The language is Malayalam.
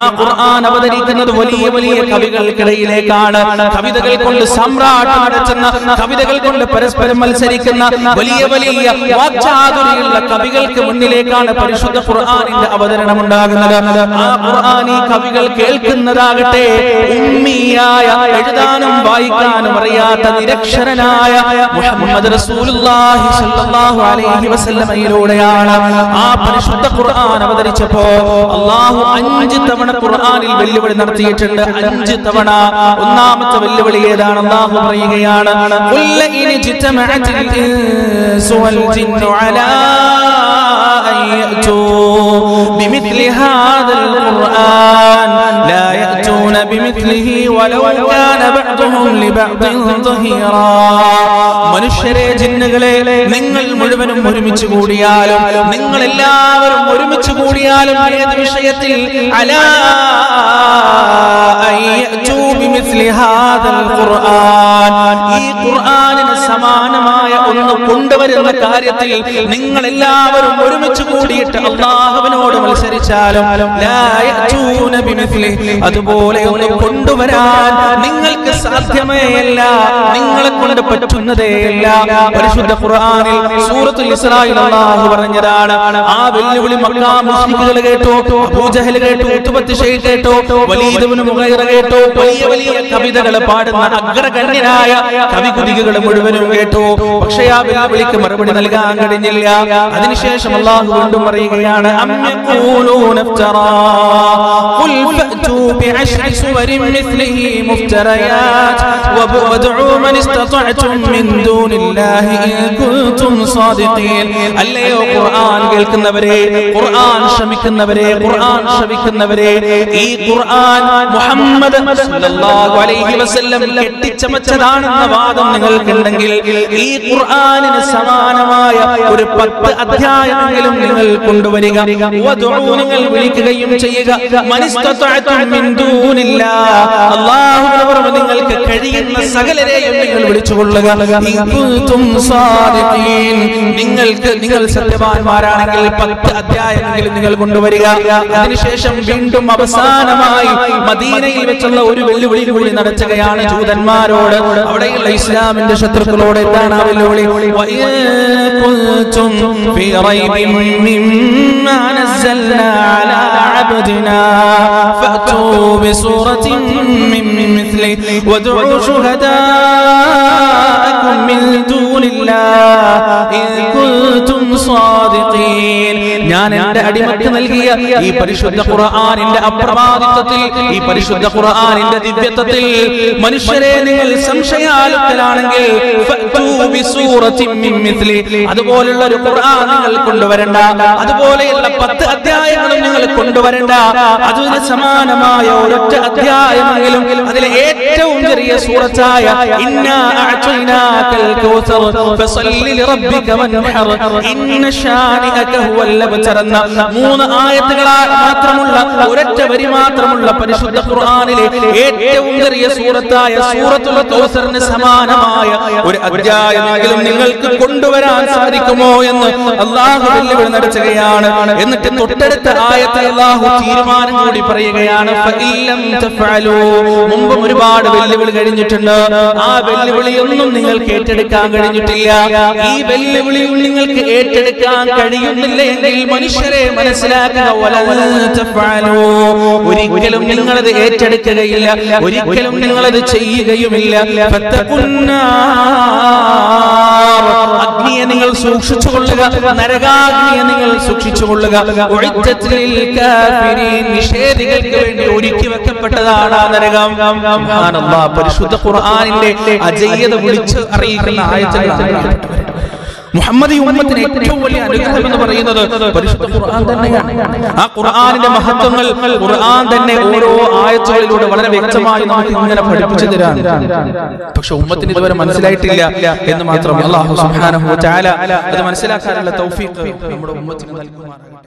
ആ ഖുർആൻ അവതരിക്കുന്നത് വലിയ വലിയ കവികൾക്കിടയിലേക്കാണ് കവിതകൾ കൊണ്ട് സാമ്രാട്ട് നടത്തുന്ന കവിതകൾ കൊണ്ട് പരസ്പരം മത്സരിക്കുന്ന വലിയ വലിയ വാക്ചാതുരിയുള്ള കവികൾക്ക് മുന്നിലേക്കാണ് പരിശുദ്ധ ഖുർആനിന്റെ അവതരണം ഉണ്ടാകുന്നത് ആ ഖുർആൻ ഈ കവികൾ കേൾക്കുന്നതാകട്ടെ ഉമ്മിയായ എഴുതാനും വായിക്കാനും അറിയാത്ത നിരക്ഷരനായ മുഹമ്മദ് റസൂലുള്ളാഹി സ്വല്ലല്ലാഹു അലൈഹി വസല്ലമയിലൂടെയാണ് ആ പരിശുദ്ധ ഖുർആൻ അവതരിച്ചപ്പോ അള്ളാഹു അഞ്ച് തവണ ഖുർആനിൽ വെല്ലുവിളി നടത്തിയിട്ടുണ്ട് അഞ്ച് തവണ ഒന്നാമത്തെ വെല്ലുവിളി ഏതാണ് അള്ളാഹു പറയുകയാണ് "ഖുൽ ഇൻ ഇജ്തമഅത്തിൽ ഇൻസു വൽ ജിന്നു അലാ അൻ യഅ്തൂ ബിമിത്ലി ഹാദൽ ഖുർആൻ ലാ യഅ്തൂന ബിമിത്ലിഹി വലൗ കാന ബഅ്ദുഹും ലിബഅ്ദിൻ ظهيرا മനുഷ്യരെ ജിന്നുകളെ നിങ്ങൾ മുഴുവനും ഒരുമിച്ച് കൂടിയാലും നിങ്ങൾ എല്ലാവരും ഒരുമിച്ച് കൂടിയാലും ഏത് വിഷയത്തിൽ അലാ അൻ യഅ്തൂ ബിമിസ്ലി ഹാദൽ ഖുർആൻ ഈ ഖുർആനിന് സമാനമായ ഒന്ന് കൊണ്ടുവരുന്ന കാര്യത്തിൽ നിങ്ങൾ എല്ലാവരും ഒരുമിച്ച് കൂടിയിട്ട് അള്ളാഹുവിനോട് മത്സരിച്ചാലും ലാ യഅ്തൂന ബിമിസ്ലി അതുപോലെ ഒന്ന് കൊണ്ടുവരാൻ നിങ്ങൾക്ക് സാധ്യമേ അല്ല നിങ്ങളെ കൊണ്ട് പറ്റുന്നതേയല്ല പരിശുദ്ധ ഖുർആനിൽ സൂറത്തുൽ ഇസ്രായിൽ അല്ലാഹു പറഞ്ഞതാണ് ആ വെല്ലുവിളി മക്കാ മുസ്ലിക്കുകൾ കേട്ടോ അബൂജഹൽ കേട്ടോ ഉത്തുബത്ത് ഷെയ്ഖ് കേട്ടോ വലീദ് ഇബ്നു മുഗൈറ കേട്ടോ വലിയ വലിയ കവിതകൾ പാടുന്ന അഗ്രഗണ്യനായ കവികുതികൾ മുഴുവനും കേട്ടോ പക്ഷേ ആ വെല്ലുവിളിക്ക് മറുപടി നൽകാൻ കഴിഞ്ഞില്ല അതിനുശേഷം അല്ലാഹു വീണ്ടും പറയുകയാണ് അം യഖൂലൂന ഇഫ്തറാ ഖുൽ ഫഅ്തൂ بعشر سور مثله مفتريات وادعوا من استطعتم من دون الله إن كنتم صادقين അല്ലയോ ഖുർആൻ കേൾക്കുന്നവരെ ഖുർആൻ ശ്രമിക്കുന്നവരെ ഖുർആൻ ശ്രമിക്കുന്നവരെ ഈ ഖുർആൻ മുഹമ്മദ് സല്ലല്ലാഹു അലൈഹി വസല്ലം കെട്ടിച്ചമച്ചതാണെന്ന വാദം നിങ്ങൾക്കുണ്ടെങ്കിൽ ഈ ഖുർആനിന് സമാനമായ ഒരു പത്ത് അധ്യായമെങ്കിലും നിങ്ങൾ കൊണ്ടുവരിക വദഉ നിങ്ങൾ വിളിക്കുകയും ചെയ്യുക മനിസ്തതഅതും മിൻ ദൂനില്ലാ അല്ലാഹുവിന് പുറമെ നിങ്ങൾക്ക് കഴിയുന്ന സകലരെയും നിങ്ങൾ വിളിച്ചുകൊള്ളുക ഇൻ കുൻതും സാദിഖീൻ നിങ്ങൾക്ക് നിങ്ങൾ സത്യവാന്മാരാണെങ്കിൽ പത്ത് അധ്യായമെങ്കിലും നിങ്ങൾ കൊണ്ടുവരിക അതിനുശേഷം വീണ്ടും അവസാനമായി മദീനയിൽ വെച്ചുള്ള ഒരു വെല്ലുവിളി കൂടി നടത്തുകയാണ് ജൂതന്മാരോട് അവിടെയുള്ള ഇസ്ലാമിന്റെ ശത്രുക്കളോട് എന്താണ് ആ വെല്ലുവിളി وإن كنتم في ريب مما نزلنا على عبدنا فأتوا بسورة من مثله وادعوا شهداءكم من دون الله إن كنتم صادقين ഞാൻ എന്റെ അടിമക്ക് നൽകിയ ഈ പരിശുദ്ധ ഖുർആനിന്റെ അപ്രമാദിത്വത്തിൽ ഈ പരിശുദ്ധ ഖുർആനിന്റെ ദിവ്യത്വത്തിൽ മനുഷ്യരെ നിങ്ങൾ സംശയാലുക്കളാണെങ്കിൽ ഫഅ്തൂ ബിസൂറത്തിൻ മിൻ മിസ്ലി അതുപോലുള്ള ഒരു ഖുർആൻ നിങ്ങൾ കൊണ്ടുവരണ്ട അതുപോലെയുള്ള പത്ത് അധ്യായങ്ങളും നിങ്ങൾ കൊണ്ടുവരണ്ട അതിന് സമാനമായ ഒരൊറ്റ അധ്യായമെങ്കിലും അതിലെ ഏറ്റവും ചെറിയ സൂറത്തായ ഇന്നാ അഅ്തൈനാകൽ കൗസർ ഫസല്ലി ലിറബ്ബിക വൻഹർ ഇന്ന ഷാനിഅക ഹുവൽ അബ്തർ എന്ന മൂന്ന് ആയത്തുകളാൽ മാത്രമുള്ള ഒരൊറ്റ വരി മാത്രമുള്ള പരിശുദ്ധ ഖുർആനിലെ ഏറ്റവും ചെറിയ സൂറത്തായ സൂറത്തുൽ കൗസറിന് സമാനമായ ഒരു അധ്യായമെങ്കിലും നിങ്ങൾക്ക് കൊണ്ടുവരാൻ സാധിക്കുമോ എന്ന് അള്ളാഹു വെല്ലുവിളി നടത്തുകയാണ് എന്നിട്ട് തൊട്ടടുത്ത ആയത്തിൽ അള്ളാഹു തീരുമാനം കൂടി പറയുകയാണ് ഫഇല്ലം തഫഅലൂ. മുമ്പും ഒരുപാട് വെല്ലുവിളി കഴിഞ്ഞിട്ടുണ്ട് ആ വെല്ലുവിളിയൊന്നും നിങ്ങൾക്ക് ഏറ്റെടുക്കാൻ കഴിഞ്ഞിട്ടില്ല ഈ വെല്ലുവിളിയും നിങ്ങൾക്ക് ഏറ്റെടുക്കാൻ കഴിയുന്നില്ല എങ്കിൽ മനുഷ്യരെ മനസ്സിലാക്കുക വലൻ തഫഅലൂ. ഒരിക്കലും നിങ്ങളത് ഏറ്റെടുക്കുകയില്ല ഒരിക്കലും നിങ്ങളത് ചെയ്യുകയുമില്ല ഫത്തഖുന്നാർ. അഗ്നിയെ നിങ്ങൾ സൂക്ഷിച്ചു കൊള്ളുക നരകാഗ്നിയെ നിങ്ങൾ സൂക്ഷിച്ചു കൊള്ളുക ഉഇദ്ദത്ത് ലിൽ കാഫിരീൻ. നിഷേധികൾക്ക് വേണ്ടി ഒരുക്കി വെക്കപ്പെട്ടതാണ് ആ നരകം സുബ്ഹാനല്ലാഹ്. പരിശുദ്ധ ഖുർആനിന്റെ അജയ്യത വിളിച്ച് അറിയിക്കുന്ന ആയത്തുകളാണ് മുഹമ്മദ് ഈ ഉമ്മത്തിന് ഏറ്റവും വലിയ അനുഗ്രഹം എന്ന് പറയുന്നത് പരിശുദ്ധ ഖുർആൻ തന്നെയാണ് ആ ഖുർആനിന്റെ മഹത്വങ്ങൾ ഖുർആൻ തന്നെ ഓരോ ആയത്തുകളിലൂടെ വളരെ വ്യക്തമായി നമുക്ക് ഇങ്ങനെ പഠിപ്പിച്ചു തരാൻ പക്ഷെ ഉമ്മത്തിന് ഇതുവരെ മനസ്സിലായിട്ടില്ല എന്ന് മാത്രം അള്ളാഹു സുബ്ഹാനഹു വ തആല അത് മനസ്സിലാക്കാനുള്ള തൗഫീഖ് നമ്മുടെ ഉമ്മത്തിന് നൽകുമാറാകട്ടെ